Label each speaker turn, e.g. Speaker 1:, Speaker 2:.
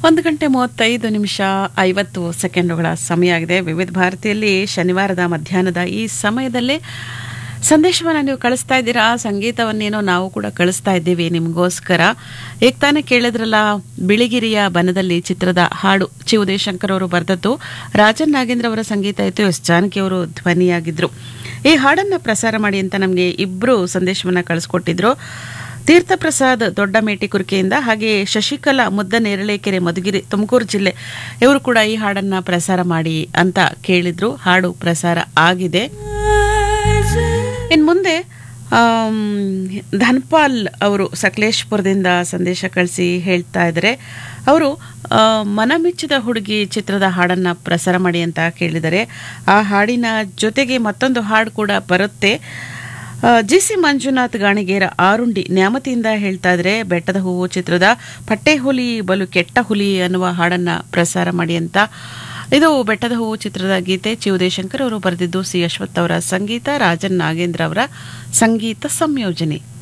Speaker 1: ಒಂದು ಗಂಟೆ ಮೂವತ್ತೈದು ನಿಮಿಷ ಐವತ್ತು ಸೆಕೆಂಡುಗಳ ಸಮಯ ಆಗಿದೆ ವಿವಿಧ ಭಾರತಿಯಲ್ಲಿ ಶನಿವಾರದ ಮಧ್ಯಾಹ್ನದ ಈ ಸಮಯದಲ್ಲೇ ಸಂದೇಶವನ್ನು ನೀವು ಕಳಿಸ್ತಾ ಇದ್ದೀರಾ ಸಂಗೀತವನ್ನೇನೋ ನಾವು ಕೂಡ ಕಳಿಸ್ತಾ ಇದ್ದೀವಿ ನಿಮಗೋಸ್ಕರ ಈಗ ತಾನೇ ಕೇಳಿದ್ರಲ್ಲ ಬಿಳಿಗಿರಿಯ ಬನದಲ್ಲಿ ಚಿತ್ರದ ಹಾಡು ಚಿ ಉದಯಶಂಕರ್ ಅವರು ಬರೆದದ್ದು ರಾಜನ್ ನಾಗೇಂದ್ರ ಅವರ ಸಂಗೀತ ಇತ್ತು ಎಸ್ ಜಾನಕಿ ಅವರು ಧ್ವನಿಯಾಗಿದ್ರು ಈ ಹಾಡನ್ನ ಪ್ರಸಾರ ಮಾಡಿ ಅಂತ ನಮಗೆ ಇಬ್ರು ಸಂದೇಶವನ್ನ ಕಳಿಸ್ಕೊಟ್ಟಿದ್ರು ತೀರ್ಥಪ್ರಸಾದ್ ದೊಡ್ಡ ಮೇಟಿಕುರ್ಕೆಯಿಂದ ಹಾಗೆ ಶಶಿಕಲಾ ಮುದ್ದ ನೇರಳೆಕೆರೆ ಮಧುಗಿರಿ ತುಮಕೂರು ಜಿಲ್ಲೆ ಇವರು ಕೂಡ ಈ ಹಾಡನ್ನ ಪ್ರಸಾರ ಮಾಡಿ ಅಂತ ಕೇಳಿದ್ರು ಹಾಡು ಪ್ರಸಾರ ಆಗಿದೆ ಇನ್ನು ಮುಂದೆ ಆಮ್, ಧನ್ಪಾಲ್ ಅವರು ಸಕಲೇಶ್ಪುರದಿಂದ ಸಂದೇಶ ಕಳಿಸಿ ಹೇಳ್ತಾ ಇದ್ದಾರೆ ಅವರು ಆ, ಮನಮೆಚ್ಚಿದ ಹುಡುಗಿ ಚಿತ್ರದ ಹಾಡನ್ನ ಪ್ರಸಾರ ಮಾಡಿ ಅಂತ ಕೇಳಿದ್ದಾರೆ ಆ ಹಾಡಿನ ಜೊತೆಗೆ ಮತ್ತೊಂದು ಹಾಡು ಕೂಡ ಬರುತ್ತೆ ಜಿ ಸಿ ಮಂಜುನಾಥ್ ಗಾಣಿಗೇರ ಆರುಂಡಿ ನ್ಯಾಮತಿಯಿಂದ ಹೇಳ್ತಾ ಇದ್ರೆ ಬೆಟ್ಟದ ಹೂವು ಚಿತ್ರದ ಪಟ್ಟೆ ಹುಲಿ ಬಲು ಕೆಟ್ಟ ಹುಲಿ ಅನ್ನುವ ಹಾಡನ್ನ ಪ್ರಸಾರ ಮಾಡಿ ಅಂತ ಇದು ಬೆಟ್ಟದ ಹೂವು ಚಿತ್ರದ ಗೀತೆ ಚಿ ಉದಯಶಂಕರ್ ಅವರು ಬರೆದಿದ್ದು ಸಿ ಅಶ್ವಥ್ ಅವರ ಸಂಗೀತ ರಾಜನ್ ನಾಗೇಂದ್ರ ಅವರ ಸಂಗೀತ ಸಂಯೋಜನೆ